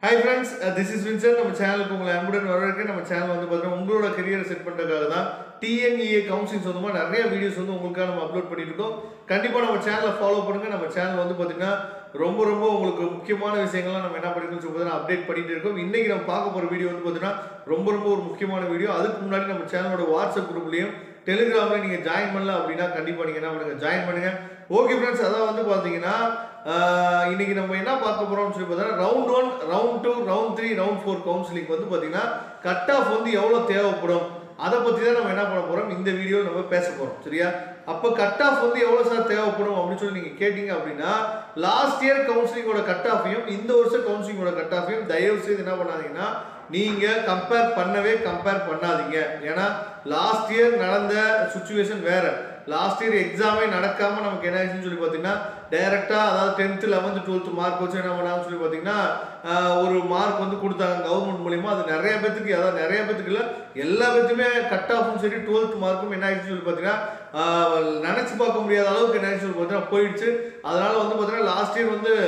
hi friends this is Vinson நம்ம சேனலுக்கு உங்களை அன்புடன் வரவேற்க நம்ம சேனல் வந்து பார்த்தீங்கன்னா உங்களோட கரியரை செட் பண்ணுறதுக்காக தான் டிஎன்இஏ கவுன்சிலிங் சொந்தமாக நிறைய வீடியோஸ் வந்து உங்களுக்காக நம்ம அப்லோட் பண்ணிட்டு இருக்கோம் கண்டிப்பாக நம்ம சேனலை ஃபாலோ பண்ணுங்கள் நம்ம சேனல் வந்து பார்த்தீங்கன்னா ரொம்ப ரொம்ப உங்களுக்கு முக்கியமான விஷயங்கள்லாம் நம்ம என்ன பண்ணிருக்கோம் சொல்லி பார்த்தீங்கன்னா அப்டேட் பண்ணிட்டு இருக்கோம் இன்னைக்கு நம்ம பார்க்க போகிற வீடியோ வந்து பார்த்தீங்கன்னா ரொம்ப ரொம்ப ஒரு முக்கியமான வீடியோ அதுக்கு முன்னாடி நம்ம சேனலோட வாட்ஸ்அப் குரூப்லையும் டெலிகிராமில் நீங்கள் ஜாயின் பண்ணல அப்படின்னா கண்டிப்பாக நீங்கள் என்ன பண்ணுங்கள் ஜாயின் பண்ணுங்கள் ஓகே ஃப்ரெண்ட்ஸ் அதான் வந்து பார்த்தீங்கன்னா ஆஹ், இன்னைக்கு நம்ம என்ன பார்க்க போகிறோம்னு சொல்லி பார்த்தீங்கன்னா round one round two round three round four counselling வந்து பார்த்தீங்கன்னா கட் ஆஃப் வந்து எவ்வளோ தேவைப்படும் அதை பற்றி தான் நம்ம என்ன பண்ண போகிறோம் இந்த வீடியோ நம்ம பேச போகிறோம் சரியா அப்போ கட் ஆஃப் வந்து எவ்வளோ சார் தேவைப்படும் அப்படின்னு சொல்லி நீங்கள் கேட்டிங்க அப்படின்னா லாஸ்ட் இயர் கவுன்சிலிங்கோட கட் ஆஃபையும் இந்த வருஷம் கவுன்சிலிங்கோட கட் ஆஃபையும் தயவு செய்து என்ன பண்ணாதீங்கன்னா நீங்கள் கம்பேர் பண்ணவே கம்பேர் பண்ணாதீங்க ஏன்னா லாஸ்ட் இயர் நடந்த சுச்சுவேஷன் வேற லாஸ்ட் இயர் எக்ஸாமே நடக்காம நமக்கு என்ன ஆச்சுன்னு சொல்லி பார்த்தீங்கன்னா டைரக்டா அதாவது டென்த்து லெவன்த்து டுவெல்த்து மார்க் வச்சு என்ன பண்ணாங்கன்னு சொல்லி பார்த்தீங்கன்னா ஆஹ், ஒரு மார்க் வந்து கொடுத்தாங்க கவர்மெண்ட் மூலியமா அது நிறைய பேத்துக்கு அதாவது நிறைய பேத்துக்கு இல்லை எல்லா பேத்துக்குமே கட் ஆஃபும் சரி டுவெல்த் மார்க்கும் என்ன ஆயிடுச்சுன்னு சொல்லி பார்த்தீங்கன்னா ஆஹ், நினைச்சு பார்க்க முடியாத அளவுக்கு என்ன ஆயிடுச்சுன்னு சொல்லி பார்த்தீங்கன்னா போயிடுச்சு அதனால வந்து பார்த்தீங்கன்னா லாஸ்ட் இயர் வந்து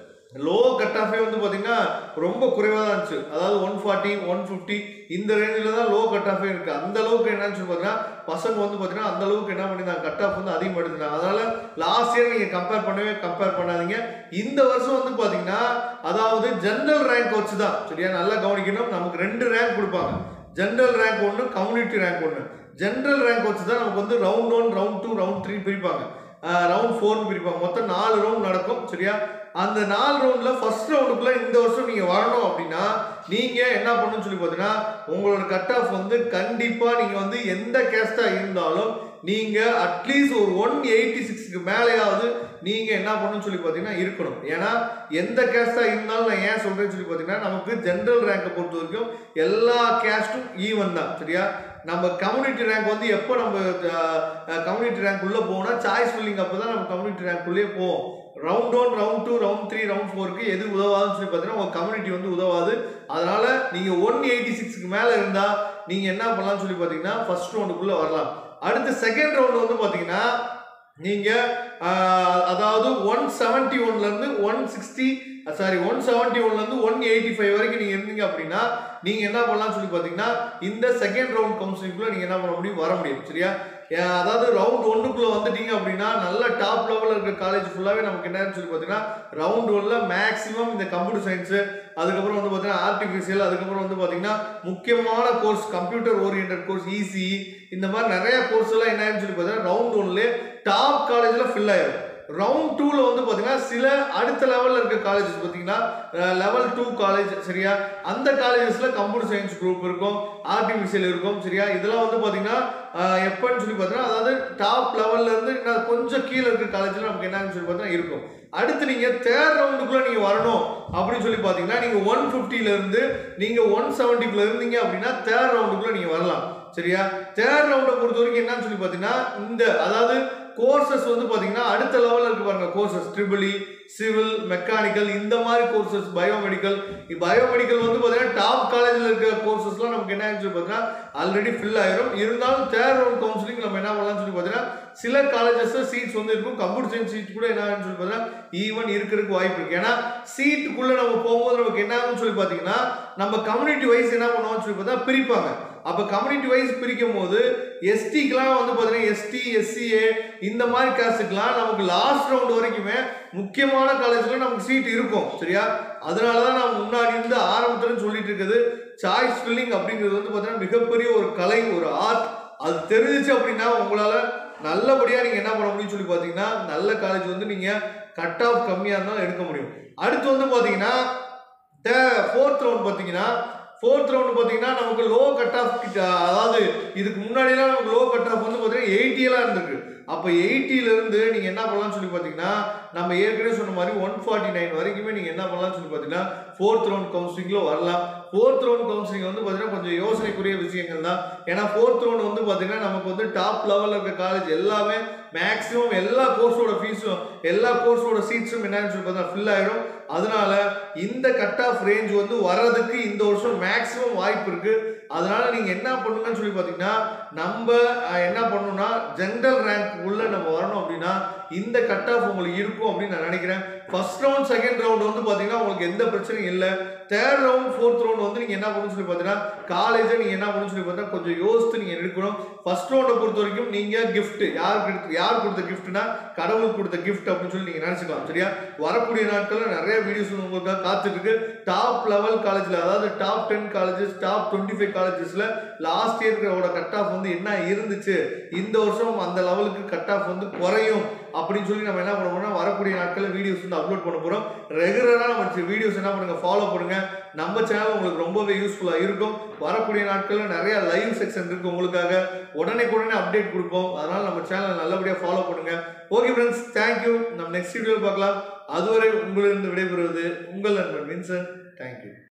லோ கட் ஆஃபே வந்து பார்த்தீங்கன்னா ரொம்ப குறைவாக தான் இருந்துச்சு அதாவது ஒன் ஃபார்ட்டி ஒன் ஃபிஃப்டி இந்த ரேஞ்சில் தான் லோ கட் ஆஃபே இருக்குது அந்த அளவுக்கு என்னன்னு சொல்லி பார்த்தீங்கன்னா பசங்க வந்து பார்த்தீங்கன்னா அந்த அளவுக்கு என்ன பண்ணியிருந்தாங்க கட் ஆஃப் வந்து அதிகமாக எடுத்துட்டாங்க அதனால லாஸ்ட் இயர் நீங்கள் கம்பேர் பண்ணவே கம்பேர் பண்ணாதீங்க இந்த வருஷம் வந்து பார்த்தீங்கன்னா அதாவது ஜென்ரல் ரேங்க் வச்சு தான் சரியா நல்லா கவனிக்கணும் நமக்கு ரெண்டு ரேங்க் கொடுப்பாங்க ஜென்ரல் ரேங்க் ஒன்று கம்யூனிட்டி ரேங்க் ஒன்று ஜென்ரல் ரேங்க் வச்சு தான் நமக்கு வந்து round one round two round three பிரிப்பாங்க ரவுண்ட் ஃபோர்னு பிரிப்பாங்க மொத்தம் நாலு ரவுண்ட் நடக்கும் சரியா அந்த நாலு ரவுண்ட்ல ஃபர்ஸ்ட் ரவுண்டுக்குள்ள இந்த வருஷம் நீங்க வரணும் அப்படின்னா நீங்க என்ன பண்ணணும்னு சொல்லி பார்த்தீங்கன்னா உங்களோட கட் ஆஃப் வந்து கண்டிப்பா நீங்க வந்து எந்த கேஸ்டா இருந்தாலும் நீங்க அட்லீஸ்ட் ஒரு ஒன் எயிட்டி சிக்ஸ்க்கு மேலேயாவது நீங்க என்ன பண்ணணும்னு சொல்லி பார்த்தீங்கன்னா இருக்கணும் ஏன்னா எந்த கேஸ்டா இருந்தாலும் நான் ஏன் சொல்றேன்னு சொல்லி பார்த்தீங்கன்னா நமக்கு ஜென்ரல் ரேங்கை பொறுத்த வரைக்கும் எல்லா கேஸ்டும் ஈவன் தான் சரியா நம்ம கம்யூனிட்டி ரேங்க் வந்து எப்போ நம்ம கம்யூனிட்டி ரேங்க் உள்ள போனா சாய்ஸ் ஃபில்லிங் அப்போ தான் நம்ம கம்யூனிட்டி ரேங்க் உள்ளே போவோம் round one round two round three round ஃபோருக்கு எது உதவாதுன்னு சொல்லி பார்த்தீங்கன்னா உங்க கம்யூனிட்டி வந்து உதவாது அதனால நீங்க ஒன் எயிட்டி சிக்ஸ்க்கு மேல இருந்தா நீங்க என்ன பண்ணலாம்னு சொல்லி பார்த்தீங்கன்னா ஃபர்ஸ்ட் ரவுண்டுக்குள்ள வரலாம் அடுத்து செகண்ட் ரவுண்ட் வந்து பார்த்தீங்கன்னா நீங்க ஆஹ், அதாவது ஒன் செவன்டி ஒன்ல இருந்து one sixty sorry one seventy ஒன்ல இருந்து ஒன் எயிட்டி ஃபைவ் வரைக்கும் நீங்க இருந்தீங்க அப்படின்னா நீங்க என்ன பண்ணலாம்னு சொல்லி பார்த்தீங்கன்னா இந்த செகண்ட் ரவுண்ட் கவுன்சிலிங்குள்ள நீங்க என்ன பண்ண முடியும் வர முடியும் சரியா ஏன் அதாவது ரவுண்ட் ஒன்றுக்குள்ள வந்துட்டீங்க அப்படின்னா நல்ல டாப் லெவலில் இருக்க காலேஜ் ஃபுல்லாகவே நமக்கு என்னன்னு சொல்லி பார்த்தீங்கன்னா ரவுண்ட் ஒன்ல மேக்ஸிமம் இந்த கம்ப்யூட்டர் சயின்ஸு அதுக்கப்புறம் வந்து பார்த்தீங்கன்னா ஆர்டிஃபிஷியல் அதுக்கப்புறம் வந்து பார்த்தீங்கன்னா முக்கியமான course computer orient course EC இந்த மாதிரி நிறைய கோர்ஸ் எல்லாம் என்னன்னு சொல்லி பார்த்தீங்கன்னா ரவுண்ட் ஒன்லேயே டாப் காலேஜில் ஃபில் ஆயிரும் ரவுண்ட் டூவில் வந்து பார்த்தீங்கன்னா சில அடுத்த லெவலில் இருக்க காலேஜஸ் பார்த்தீங்கன்னா லெவல் டூ காலேஜ் சரியா அந்த காலேஜஸில் கம்ப்யூட்டர் சயின்ஸ் குரூப் இருக்கும் ஆர்டிஃபிஷியல் இருக்கும் சரியா இதெல்லாம் வந்து பார்த்தீங்கன்னா ஆஹ், எப்பன்னு சொல்லி பார்த்தீங்கன்னா அதாவது டாப் லெவல்ல இருந்து இன்னும் கொஞ்சம் கீழே இருக்க காலேஜில் நமக்கு என்னன்னு சொல்லி பார்த்தீங்கன்னா இருக்கும் அடுத்து நீங்க தேர்ட் ரவுண்டுக்குள்ள நீங்க வரணும் அப்படின்னு சொல்லி பாத்தீங்கன்னா நீங்க ஒன் ல இருந்து நீங்க ஒன் செவன்ட்டிக்குள்ள இருந்தீங்க அப்படின்னா தேர்ட் ரவுண்டுக்குள்ள நீங்க வரலாம் சரியா தேர்ட் ரவுண்டை பொறுத்த வரைக்கும் என்னன்னு சொல்லி பாத்தீங்கன்னா இந்த அதாவது கோர்சஸ் வந்து பாத்தீங்கன்னா அடுத்த லெவல்ல இருக்கு பாருங்க கோர்சஸ் ட்ரிபிள் சிவில் மெக்கானிக்கல் இந்த மாதிரி கோர்சஸ் பயோமெடிக்கல் பயோமெடிக்கல் வந்து பாத்தீங்கன்னா டாப் காலேஜ்ல இருக்க கோர்சஸ்லாம் நமக்கு என்ன ஆயிடுச்சு பாத்தீங்கன்னா ஆல்ரெடி ஃபில் ஆயிரும் இருந்தாலும் தேர்ட் ரவுண்ட் கவுன்சிலிங் நம்ம என்ன பண்ணலாம்னு சொல்லி பாத்தீங்கன்னா சில காலேஜஸ்ல சீட்ஸ் வந்து இருக்கும் கம்ப்யூட்டர் சயின்ஸ் சீட் கூட என்ன ஆகும்னு சொல்லி பார்த்தீங்கன்னா ஈவன் இருக்கிறதுக்கு வாய்ப்பு இருக்கு ஏன்னா சீட்டுக்குள்ள நம்ம போகும்போது நமக்கு என்ன ஆகும்னு சொல்லி பார்த்தீங்கன்னா நம்ம கம்யூனிட்டி வைஸ் என்ன பண்ணுவோம்னு சொல்லி பார்த்தா பிரிப்பாங்க அப்போ கம்யூனிட்டி வைஸ் பிரிக்கும் போது எஸ்டிக்கெலாம் வந்து பார்த்தீங்கன்னா எஸ்டி எஸ்சிஏ இந்த மாதிரி காசுக்கெலாம் நமக்கு லாஸ்ட் ரவுண்ட் வரைக்குமே முக்கியமான காலேஜில் நமக்கு சீட் இருக்கும் சரியா அதனால தான் நான் முன்னாடி இருந்து ஆரம்பத்துலன்னு சொல்லிட்டு இருக்குது சாய்ஸ் ஃபில்லிங் அப்படிங்கிறது வந்து பார்த்தீங்கன்னா மிகப்பெரிய ஒரு கலை ஒரு ஆர்ட் அது தெரிஞ்சிச்சு அப்படின்னா உங்களால் நல்லபடியாக நீங்கள் என்ன பண்ண முடியும்னு சொல்லி பார்த்தீங்கன்னா நல்ல காலேஜ் வந்து நீங்கள் கட் ஆஃப் கம்மியாக இருந்தாலும் எடுக்க முடியும் அடுத்து வந்து பார்த்தீங்கன்னா ஃபோர்த் ரவுண்ட் பார்த்தீங்கன்னா ஃபோர்த் ரவுண்ட் பார்த்தீங்கன்னா நமக்கு லோ கட் ஆஃப் அதாவது இதுக்கு முன்னாடிலாம் நமக்கு லோ கட் ஆஃப் வந்து பார்த்தீங்கன்னா எயிட்டியெல்லாம் இருந்திருக்கு அப்போ எயிட்டியிலேருந்து நீங்கள் என்ன பண்ணலாம்னு சொல்லி பார்த்தீங்கன்னா நம்ம ஏற்கனவே சொன்ன மாதிரி ஒன் ஃபார்ட்டி நைன் வரைக்குமே நீங்கள் என்ன பண்ணலாம்னு சொல்லி பார்த்தீங்கன்னா ஃபோர்த் ரவுண்ட் கவுன்சிலிங்கில் வரலாம் ஃபோர்த் ரவுண்ட் கவுன்சிலிங் வந்து பார்த்தீங்கன்னா கொஞ்சம் யோசனைக்குரிய விஷயங்கள் தான் ஏன்னா ஃபோர்த் ரவுண்ட் வந்து பார்த்தீங்கன்னா நமக்கு வந்து டாப் லெவலில் இருக்க காலேஜ் எல்லாமே மேக்ஸிமம் எல்லா கோர்ஸோட ஃபீஸும் எல்லா கோர்ஸோட சீட்ஸும் என்னன்னு சொல்லி பார்த்தா ஃபில் ஆயிடும் அதனால இந்த கட் ஆஃப் ரேஞ்ச் வந்து வர்றதுக்கு இந்த வருஷம் மேக்ஸிமம் வாய்ப்பு இருக்கு அதனால நீங்க என்ன பண்ணுங்கன்னு சொல்லி பார்த்தீங்கன்னா நம்ம அஹ், என்ன பண்ணணும்னா ஜென்ரல் ரேங்க் உள்ள நம்ம வரணும் அப்படின்னா இந்த கட் ஆஃப் உங்களுக்கு இருக்கும் அப்படின்னு நான் நினைக்கிறேன் ஃபர்ஸ்ட் ரவுண்ட் செகண்ட் ரவுண்ட் வந்து பார்த்தீங்கன்னா உங்களுக்கு எந்த பிரச்சனையும் இல்லை தேர்ட் ரவுண்ட் ஃபோர்த் ரவுண்ட் வந்து நீங்கள் என்ன பண்ணணும்னு சொல்லி பார்த்தீங்கன்னா காலேஜை நீங்கள் என்ன பண்ணணும்னு சொல்லி பார்த்தா கொஞ்சம் யோசித்து நீங்கள் எடுக்கணும் ஃபர்ஸ்ட் ரவுண்டை பொறுத்த வரைக்கும் நீங்கள் gift யாருக்கு எடுத்து யார் கொடுத்த கிஃப்ட்னா கடவுள் கொடுத்த gift அப்படின்னு சொல்லி நீங்கள் நினச்சிக்கலாம் சரியா வரக்கூடிய நாட்களில் நிறைய வீடியோஸ் உங்களுக்காக காத்துட்டு இருக்கு டாப் லெவல் காலேஜில் அதாவது top ten colleges top twenty five காலேஜஸில் லாஸ்ட் இயர்க்கோட கட் ஆஃப் வந்து என்ன இருந்துச்சு இந்த வருஷம் அந்த லெவலுக்கு கட் ஆஃப் வந்து குறையும் அப்படின்னு சொல்லி நம்ம என்ன பண்ண போறோம்னா வரக்கூடிய நாட்களில் வீடியோஸ் வந்து அப்லோட் பண்ண போகிறோம் ரெகுலராக நம்ம வீடியோஸ் என்ன பண்ணுங்க ஃபாலோ பண்ணுங்க நம்ம சேனல் உங்களுக்கு ரொம்பவே யூஸ்ஃபுல்லாக இருக்கும் வரக்கூடிய நாட்களில் நிறைய லைவ் செக்ஷன் இருக்கு உங்களுக்காக உடனே உடனே அப்டேட் கொடுப்போம் அதனால நம்ம சேனலை நல்லபடியாக ஃபாலோ பண்ணுங்க ஓகே ஃப்ரெண்ட்ஸ் தேங்க்யூ நம்ம நெக்ஸ்ட் வீடியோவில் பார்க்கலாம் அதுவரை உங்களிருந்து விடைபெறுவது உங்கள் நண்பன் வின்சன் தேங்க்யூ